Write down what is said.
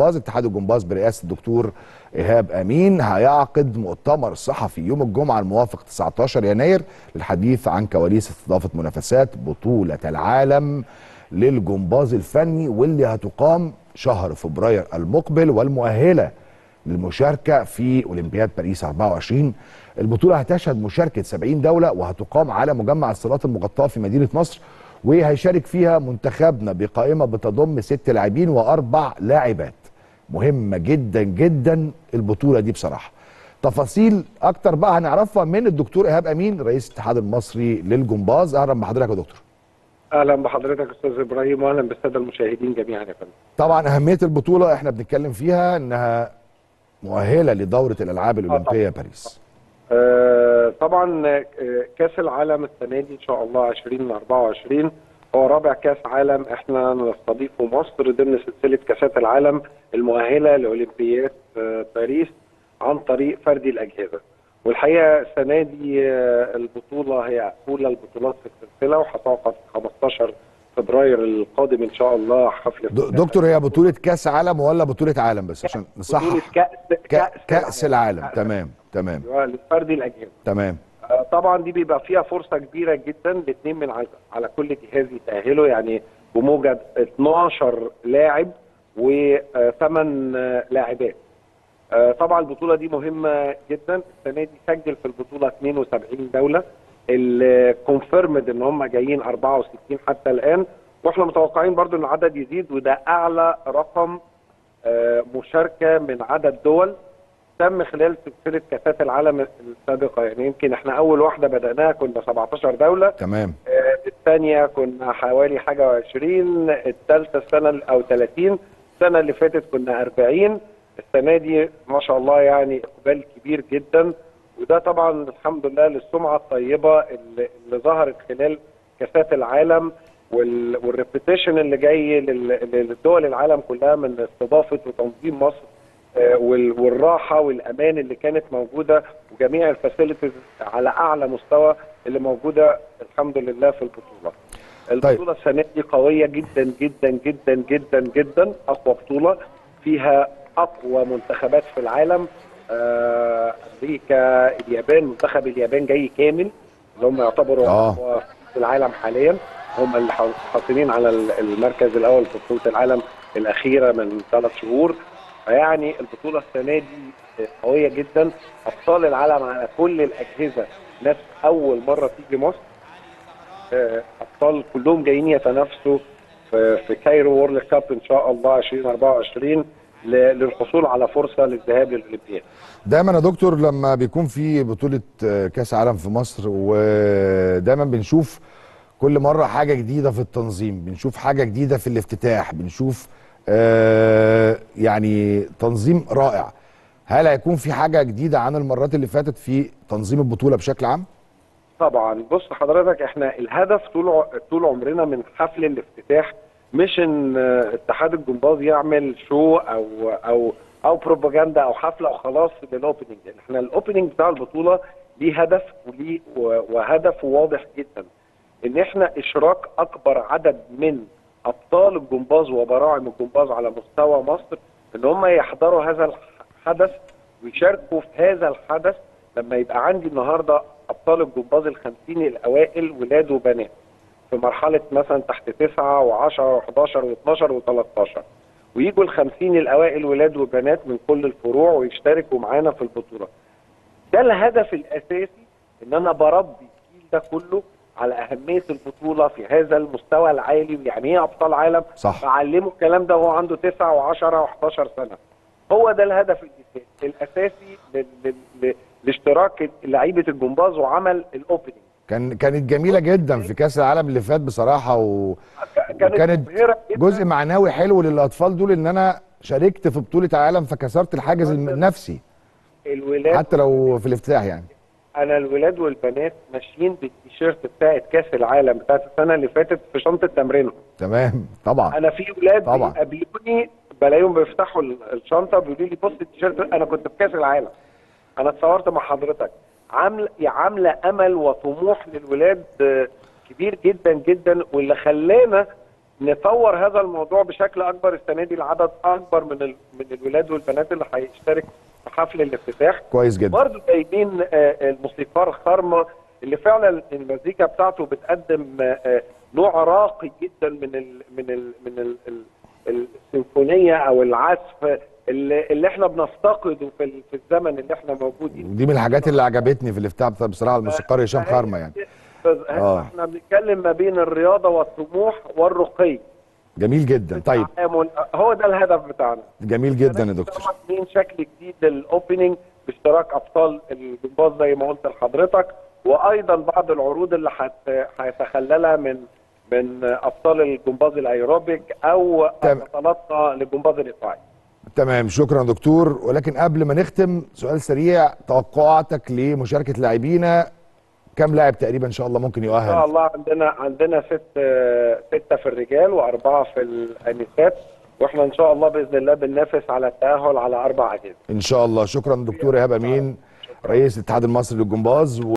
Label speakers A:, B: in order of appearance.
A: الجمباز اتحاد الجمباز برئاسه الدكتور ايهاب امين هيعقد مؤتمر صحفي يوم الجمعه الموافق 19 يناير للحديث عن كواليس استضافه منافسات بطوله العالم للجمباز الفني واللي هتقام شهر فبراير المقبل والمؤهله للمشاركه في اولمبياد باريس 24 البطوله هتشهد مشاركه 70 دوله وهتقام على مجمع الصالات المغطاه في مدينه نصر وهيشارك فيها منتخبنا بقائمه بتضم ست لاعبين واربع لاعبات مهمه جدا جدا البطوله دي بصراحه تفاصيل اكتر بقى هنعرفها من الدكتور ايهاب امين رئيس الاتحاد المصري للجمباز اهلا بحضرتك يا دكتور
B: اهلا بحضرتك استاذ ابراهيم واهلا بالساده المشاهدين جميعا يا فندم
A: طبعا اهميه البطوله احنا بنتكلم فيها انها مؤهله لدوره الالعاب الاولمبيه باريس
B: آه طبعا آه، كاس العالم السنه دي ان شاء الله 2024 هو رابع كاس عالم احنا نستضيفه مصر ضمن سلسله كاسات العالم المؤهله لاولمبياد آه، باريس عن طريق فردي الاجهزه والحقيقه السنه دي آه، البطوله هي اولى البطولات في السلسله وهتعقد 15 فبراير القادم ان شاء الله حفل
A: د- دكتور هي بطوله كاس عالم ولا بطوله عالم بس عشان
B: بطوله
A: نصحح
B: كاس
A: ك- كاس العالم تمام تمام
B: أيوة، لفردي الاجهزه
A: تمام
B: آه، طبعا دي بيبقى فيها فرصه كبيره جدا الاثنين من على, على كل جهاز يتاهلوا يعني بموجب 12 لاعب وثمان لاعبات آه، طبعا البطوله دي مهمه جدا السنه دي سجل في البطوله 72 دوله الكونفيرمد ان هم جايين 64 حتى الان واحنا متوقعين برضو ان العدد يزيد وده اعلى رقم آه، مشاركه من عدد دول تم خلال سلسله كاسات العالم السابقه يعني يمكن احنا اول واحده بداناها كنا 17 دوله
A: تمام
B: آه، الثانيه كنا حوالي حاجه و20 الثالثه السنه ال- او 30 السنه اللي فاتت كنا 40 السنه دي ما شاء الله يعني اقبال كبير جدا وده طبعا الحمد لله للسمعه الطيبه اللي, اللي ظهرت خلال كاسات العالم وال- والريبيتيشن اللي جاي لل- للدول العالم كلها من استضافه وتنظيم مصر آه، وال- والراحه والامان اللي كانت موجوده وجميع الفاسيلتيز على اعلى مستوى اللي موجوده الحمد لله في البطوله. البطوله السنه دي قويه جدا جدا جدا جدا جدا اقوى بطوله فيها اقوى منتخبات في العالم آه، امريكا اليابان منتخب اليابان جاي كامل اللي هم يعتبروا
A: آه.
B: اقوى في العالم حاليا هم اللي حاصلين على المركز الاول في بطوله العالم الاخيره من ثلاث شهور فيعني البطوله السنه دي قويه جدا ابطال العالم على كل الاجهزه ناس اول مره تيجي مصر آه، ابطال كلهم جايين يتنافسوا في في كايرو وورلد كاب ان شاء الله 2024 ل- للحصول على فرصه للذهاب للاولمبياد
A: دايما يا دكتور لما بيكون في بطولة آه، كأس عالم في مصر ودايما بنشوف كل مرة حاجة جديدة في التنظيم بنشوف حاجة جديدة في الافتتاح بنشوف آه، يعني تنظيم رائع هل هيكون في حاجة جديدة عن المرات اللي فاتت في تنظيم البطولة بشكل عام؟
B: طبعا بص حضرتك احنا الهدف طول ع- طول عمرنا من حفل الافتتاح مش ان آه، اتحاد الجمباز يعمل شو او او او بروباجندا او حفله وخلاص للاوبننج احنا الاوبننج بتاع البطوله ليه هدف وليه و- وهدف واضح جدا ان احنا اشراك اكبر عدد من ابطال الجمباز وبراعم الجمباز على مستوى مصر ان هم يحضروا هذا الحدث ويشاركوا في هذا الحدث لما يبقى عندي النهارده ابطال الجمباز الخمسين الاوائل ولاد وبنات في مرحله مثلا تحت تسعه و10 و11 و12 و13 ويجوا الخمسين الاوائل ولاد وبنات من كل الفروع ويشتركوا معانا في البطوله. ده الهدف الاساسي ان انا بربي الجيل ده كله على اهميه البطوله في هذا المستوى العالي ويعني ايه ابطال عالم
A: صح.
B: بعلمه الكلام ده وهو عنده 9 و10 و11 سنه هو ده الهدف الاساسي الاساسي لل- لل- ل- لاشتراك لعيبه الجمباز وعمل الاوبننج
A: كان كانت جميلة جدا في كأس العالم اللي فات بصراحة و...
B: كانت
A: وكانت
B: مبهرة جداً.
A: جزء معنوي حلو للأطفال دول إن أنا شاركت في بطولة عالم فكسرت الحاجز النفسي
B: الولاد
A: حتى لو في الافتتاح يعني
B: انا الولاد والبنات ماشيين بالتيشيرت بتاعت كاس العالم بتاعت السنه اللي فاتت في شنطه تمرينهم
A: تمام طبعا
B: انا في ولاد
A: طبعا.
B: بيقابلوني بلاقيهم بيفتحوا ال- الشنطه بيقولوا لي بص التيشيرت انا كنت في كاس العالم انا اتصورت مع حضرتك عامله عامله امل وطموح للولاد آه، كبير جدا جدا واللي خلانا نطور هذا الموضوع بشكل اكبر السنه دي العدد اكبر من ال... من الولاد والبنات اللي هيشترك في حفل الافتتاح
A: كويس جدا
B: برضه جايبين آه، الموسيقار خرمه اللي فعلا المزيكا بتاعته بتقدم آه، آه، نوع راقي جدا من ال من ال من ال ال السيمفونيه او العزف اللي, اللي احنا بنفتقده في ال- في الزمن اللي احنا موجودين
A: دي من الحاجات اللي عجبتني في الافتتاح بتاع- بصراحه الموسيقار هشام
B: فهي-
A: خرمه يعني
B: ف-
A: آه.
B: احنا بنتكلم ما بين الرياضه والطموح والرقي
A: جميل جدا طيب
B: التعامل. هو ده الهدف بتاعنا
A: جميل جدا يا دكتور
B: طبعا عاملين شكل جديد للاوبننج باشتراك ابطال الجمباز زي ما قلت لحضرتك وايضا بعض العروض اللي هت- هيتخللها من من ابطال الجمباز الايروبيك او
A: تمام.
B: بطلاتنا للجمباز الايطالي
A: تمام شكرا دكتور ولكن قبل ما نختم سؤال سريع توقعاتك لمشاركه لاعبينا كم لاعب تقريبا ان شاء الله ممكن
B: ان شاء
A: يؤهل
B: الله عندنا عندنا ست سته في الرجال واربعه في الانسات واحنا ان شاء الله باذن الله بننافس على التاهل على اربع اجهزه
A: ان شاء الله شكرا دكتور ايهاب امين رئيس الاتحاد المصري للجمباز